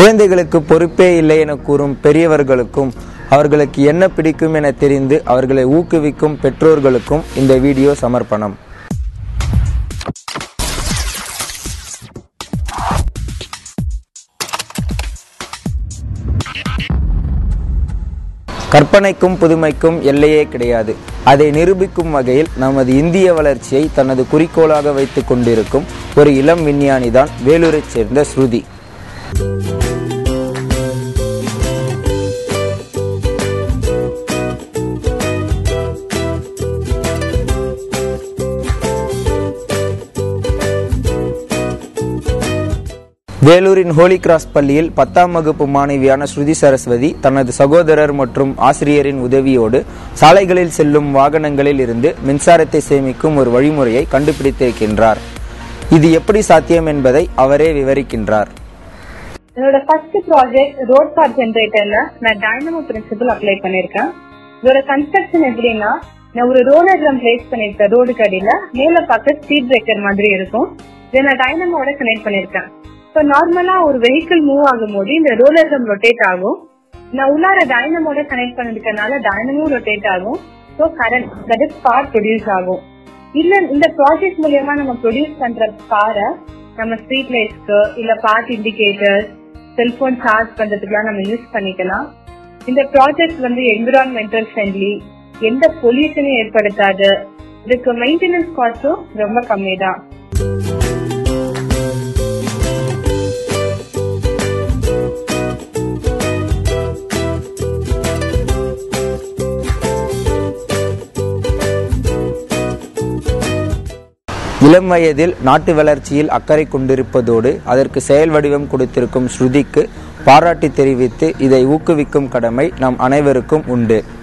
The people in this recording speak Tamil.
குழந்தைகளுக்கு பொறுப்பே இல்லை என கூறும் பெரியவர்களுக்கும் அவர்களுக்கு என்ன பிடிக்கும் என தெரிந்து அவர்களை ஊக்குவிக்கும் பெற்றோர்களுக்கும் இந்த வீடியோ சமர்ப்பணம் கற்பனைக்கும் புதுமைக்கும் எல்லையே கிடையாது அதை நிரூபிக்கும் வகையில் நமது இந்திய வளர்ச்சியை தனது குறிக்கோளாக வைத்துக் கொண்டிருக்கும் ஒரு இளம் விஞ்ஞானிதான் வேலூரைச் சேர்ந்த ஸ்ருதி வேலூரின் ஹோலி கிராஸ் பள்ளியில் பத்தாம் வகுப்பு மாணவியான ஸ்ருதி சரஸ்வதி தனது சகோதரர் மற்றும் ஆசிரியரின் உதவியோடு சாலைகளில் செல்லும் வாகனங்களில் இருந்து மின்சாரத்தை சேமிக்கும் ஒரு வழிமுறையை கண்டுபிடித்திருக்கின்றார் இது எப்படி சாத்தியம் என்பதை அவரே விவரிக்கின்றார் என்னோட ஃபர்ஸ்ட் ப்ராஜெக்ட் ரோட் கார் ஜென்ரேட்டர்ல நான் டைனமோ பிரின்சிபல் அப்ளை பண்ணிருக்கேன் இதோட கன்ஸ்ட்ரக்ஷன் எப்படின்னா நான் ஒரு ரோலர் ட்ரம் பிளேஸ் பண்ணிருக்கேன் ரோடு கடியில மேல பார்க்க ஸ்பீட் பிரேக்கர் மாதிரி இருக்கும் இதை நான் டைனமோட கனெக்ட் பண்ணிருக்கேன் ஸோ நார்மலா ஒரு வெஹிக்கிள் மூவ் ஆகும் போது இந்த ரோலர் ட்ரம் ரொட்டேட் ஆகும் நான் உள்ளார டைனமோட கனெக்ட் பண்ணிருக்கனால டைனமோ ரொட்டேட் ஆகும் so current that is car produce ஆகும் இல்ல இந்த ப்ராஜெக்ட் மூலியமா நம்ம ப்ரொடியூஸ் பண்ற காரை நம்ம ஸ்ட்ரீட் லைட்ஸ்க்கு இல்ல பார்க் இண்டிகேட்டர்ஸ் செல்போன் சார்ஜ் பண்றதுக்குலாம் நம்ம யூஸ் பண்ணிக்கலாம் இந்த ப்ராஜெக்ட் வந்து என்விரான்மெண்டல் ஃப்ரெண்ட்லி எந்த பொல்யூஷனும் ஏற்படுத்தாது இதுக்கு மெயின்டெனன்ஸ் காஸ்டும் ரொம்ப கம்மி தான் இளம் வயதில் நாட்டு வளர்ச்சியில் அக்கறை கொண்டிருப்பதோடு அதற்கு செயல் வடிவம் கொடுத்திருக்கும் ஸ்ருதிக்கு பாராட்டு தெரிவித்து இதை ஊக்குவிக்கும் கடமை நம் அனைவருக்கும் உண்டு